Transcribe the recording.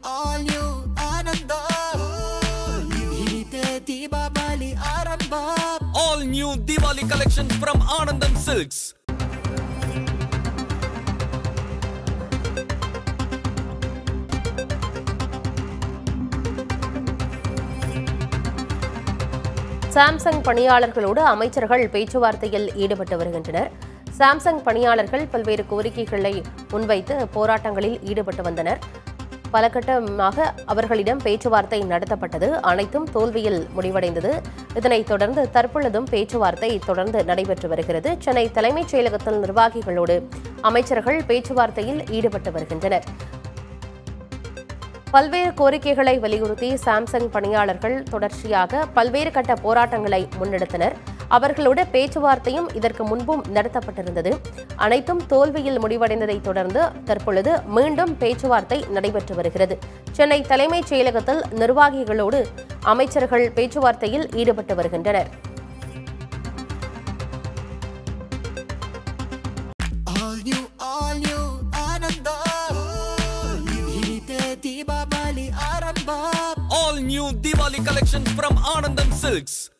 all new ಆನಂದ ಇದೆ ದೀಪಾವಳಿ ಆರಂಭ All new Diwali collection from Anandam Silks. Samsung பணியாளர்களோடு அமைச்சர்கள் பேச்சுவார்த்தையில் ஈடுபட்டு வருகின்றனர் சாம்சங் பணியாளர்கள் பல்வேறு கோரிக்கைகளை முன்வைத்து போராட்டங்களில் ஈடுபட்டு வந்தனர் பல கட்டமாக அவர்களிடம் பேச்சுவார்த்தை நடத்தப்பட்டது அனைத்தும் தோல்வியில் முடிவடைந்தது இதனைத் தொடர்ந்து தற்பொழுதும் பேச்சுவார்த்தை தொடர்ந்து நடைபெற்று வருகிறது சென்னை தலைமைச் செயலகத்தில் நிர்வாகிகளோடு அமைச்சர்கள் பேச்சுவார்த்தையில் ஈடுபட்டு வருகின்றனர் பல்வேறு கோரிக்கைகளை வலியுறுத்தி சாம்சங் பணியாளர்கள் தொடர்ச்சியாக பல்வேறு கட்ட போராட்டங்களை முன்னெடுத்தனர் அவர்களோட பேச்சுவார்த்தையும் இதற்கு முன்பும் நடத்தப்பட்டிருந்தது அனைத்தும் தோல்வியில் முடிவடைந்ததைத் தொடர்ந்து தற்பொழுது மீண்டும் பேச்சுவார்த்தை நடைபெற்று வருகிறது சென்னை தலைமைச் செயலகத்தில் நிர்வாகிகளோடு அமைச்சர்கள் பேச்சுவார்த்தையில் ஈடுபட்டு வருகின்றனர் all new all new ಆನಂದ ಇದೆ ದೀಪಾವಳಿ ಆರಂಭ All new Diwali collection from Anandam Silks.